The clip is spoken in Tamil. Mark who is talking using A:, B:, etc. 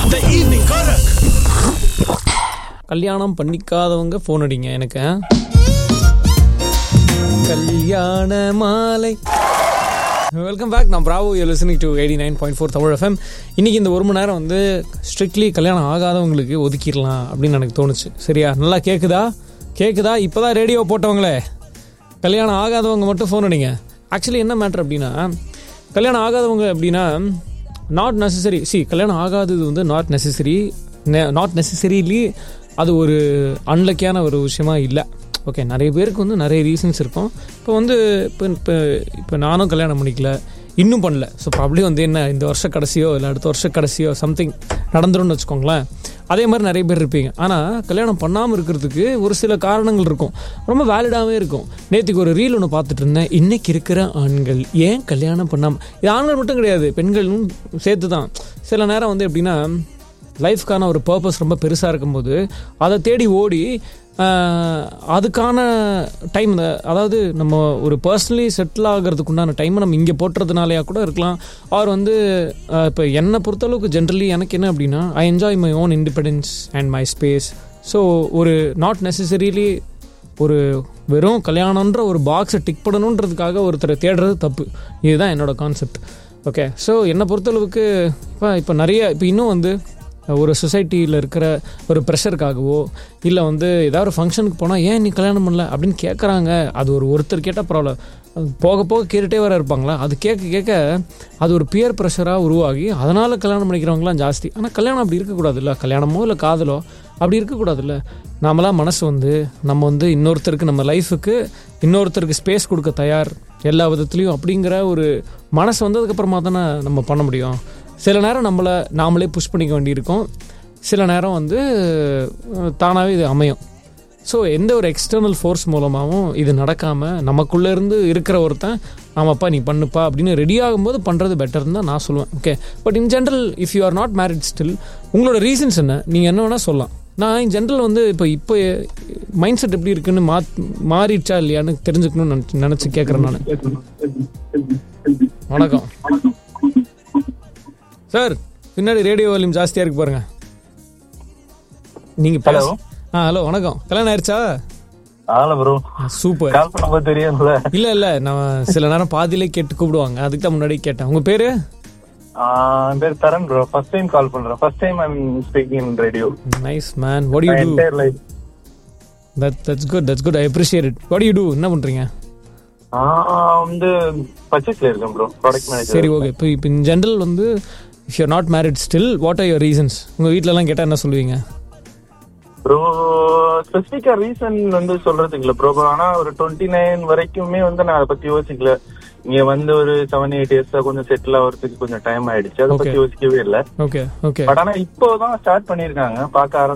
A: The evening Korak.
B: கல்யாணம் பண்ணிக்காதவங்க ஃபோன் அடிங்க எனக்கு ஆ? கல்யாண மாலை வெல்கம் பேக் நான் Bravo you listening to eighty nine point four Tamil FM இன்னைக்கு இந்த ஒரு மணி நேரம் வந்து ஸ்ட்ரிக்ட்லி கல்யாணம் ஆகாதவங்களுக்கு ஒதுக்கிடலாம் அப்படின்னு எனக்கு தோணுச்சு சரியா நல்லா கேட்குதா கேட்குதா இப்போதான் ரேடியோ போட்டவங்களே கல்யாணம் ஆகாதவங்க மட்டும் ஃபோன் அடிங்க ஆக்சுவலி என்ன மேட்ரு அப்படின்னா கல்யாணம் ஆகாதவங்க அப்படின்னா நாட் நெசசரி சி கல்யாணம் ஆகாதது வந்து நாட் நெசசரி நாட் நெசசரிலி அது ஒரு அன்லக்கியான ஒரு விஷயமா இல்லை ஓகே நிறைய பேருக்கு வந்து நிறைய ரீசன்ஸ் இருக்கும் இப்போ வந்து இப்போ இப்போ இப்போ நானும் கல்யாணம் பண்ணிக்கல இன்னும் பண்ணல ஸோ ப்ராப்ளி வந்து என்ன இந்த வருஷம் கடைசியோ இல்லை அடுத்த வருஷம் கடைசியோ சம்திங் நடந்துரும்னு வச்சுக்கோங்களேன் அதே மாதிரி நிறைய பேர் இருப்பீங்க ஆனால் கல்யாணம் பண்ணாமல் இருக்கிறதுக்கு ஒரு சில காரணங்கள் இருக்கும் ரொம்ப வேலிடாகவே இருக்கும் நேற்றுக்கு ஒரு ரீல் ஒன்று பார்த்துட்டு இருந்தேன் இன்னைக்கு இருக்கிற ஆண்கள் ஏன் கல்யாணம் பண்ணாமல் இது ஆண்கள் மட்டும் கிடையாது பெண்களும் சேர்த்து தான் சில நேரம் வந்து எப்படின்னா லைஃப்க்கான ஒரு பர்பஸ் ரொம்ப பெருசாக இருக்கும்போது அதை தேடி ஓடி ஆஹ், அதுக்கான டைம் அதாவது நம்ம ஒரு பர்சனலி செட்டில் ஆகிறதுக்கு உண்டான டைமை நம்ம இங்கே போட்டுறதுனாலயா கூட இருக்கலாம் அவர் வந்து இப்போ என்னை பொறுத்தளவுக்கு ஜென்ரலி எனக்கு என்ன அப்படின்னா I enjoy my own independence and my space so ஒரு நாட் நெசசரிலி ஒரு வெறும் கல்யாணன்ற ஒரு பாக்ஸை டிக் பண்ணணுன்றதுக்காக ஒருத்தரை தேடுறது தப்பு இதுதான் என்னோட கான்செப்ட் ஓகே ஸோ என்னை பொறுத்தளவுக்கு இப்போ இப்போ நிறைய இப்போ இன்னும் வந்து ஒரு சொசைட்டியில் இருக்கிற ஒரு ப்ரெஷருக்காகவோ இல்லை வந்து ஏதாவது ஒரு ஃபங்க்ஷனுக்கு போனால் ஏன் நீ கல்யாணம் பண்ணல அப்படின்னு கேட்குறாங்க அது ஒரு ஒருத்தர் கேட்டால் பரவாயில்ல அது போக போக கேட்டுகிட்டே வர இருப்பாங்களா அது கேட்க கேட்க அது ஒரு பியர் ப்ரெஷராக உருவாகி அதனால் கல்யாணம் பண்ணிக்கிறவங்களாம் ஜாஸ்தி ஆனால் கல்யாணம் அப்படி இருக்கக்கூடாதுல்ல கல்யாணமோ இல்லை காதலோ அப்படி இருக்கக்கூடாதுல்ல நாமளாம் மனசு வந்து நம்ம வந்து இன்னொருத்தருக்கு நம்ம லைஃபுக்கு இன்னொருத்தருக்கு ஸ்பேஸ் கொடுக்க தயார் எல்லா விதத்துலேயும் அப்படிங்கிற ஒரு மனசு வந்ததுக்கப்புறமா தானே நம்ம பண்ண முடியும் சில நேரம் நம்மளை நாமளே புஷ் பண்ணிக்க வேண்டியிருக்கும் சில நேரம் வந்து தானாகவே இது அமையும் ஸோ எந்த ஒரு எக்ஸ்டர்னல் ஃபோர்ஸ் மூலமாகவும் இது நடக்காமல் நமக்குள்ளே இருந்து இருக்கிற ஒருத்தன் ஆமாப்பா நீ பண்ணுப்பா அப்படின்னு ரெடி ஆகும்போது பண்ணுறது பெட்டர்னு தான் நான் சொல்லுவேன் okay but in general if you are not married still உங்களோட ரீசன்ஸ் என்ன நீங்கள் என்ன வேணால் சொல்லலாம் நான் இன் ஜென்ரல் வந்து இப்போ இப்போ மைண்ட் செட் எப்படி இருக்குன்னு மா மாறிடுச்சா இல்லையான்னு தெரிஞ்சுக்கணும்னு நினச்சி நினச்சி கேட்குறேன் நான் வணக்கம் சார் பின்னாடி ரேடியோ வால்யூம் ஜாஸ்தியாக இருக்கு பாருங்க நீங்கள் பேச ஆ ஹலோ வணக்கம் கல்யாணம் ஆயிடுச்சா
C: ஆல ப்ரோ
B: சூப்பர்
C: கால் பண்ணும்போது தெரியும்ல
B: இல்ல இல்ல நான் சில நேரம் பாதியிலே கேட்டு கூப்பிடுவாங்க அதுக்கு தான் முன்னாடி கேட்டேன் உங்க பேரு
C: ஆஹ் என் பேர் Dharan bro first time call பண்றேன் first time I'm speaking in radio
B: nice man what you do
C: entire life
B: that that's good that's good I appreciate it what you do என்ன பண்றீங்க
C: வந்து பர்ச்சேஸ்ல இருக்கேன் ப்ரோ ப்ராடக்ட் மேனேஜர்
B: சரி ஓகே இப்போ இப்போ இன் ஜென்ரல் வந்து if you're not married still what are your reasons உங்க வீட்ல எல்லாம் கேட்டா என்ன சொல்லுவீங்க
C: ப்ரோ ஸ்பெசிபிக்கா ரீசன் வந்து சொல்றதுக்கு இல்ல ப்ரோ ஆனா ஒரு டுவெண்ட்டி நைன் வரைக்குமே வந்து நான் அதை பத்தி யோசிக்கல இங்க வந்து ஒரு செவன் எயிட் இயர்ஸா கொஞ்சம் செட்டில் ஆகிறதுக்கு கொஞ்சம் டைம் ஆயிடுச்சு அதை
B: Okay.
C: பத்தி யோசிக்கவே இல்ல
B: ஓகே ஓகே
C: பட் ஆனா இப்போதான் ஸ்டார்ட் பண்ணிருக்காங்க பார்க்க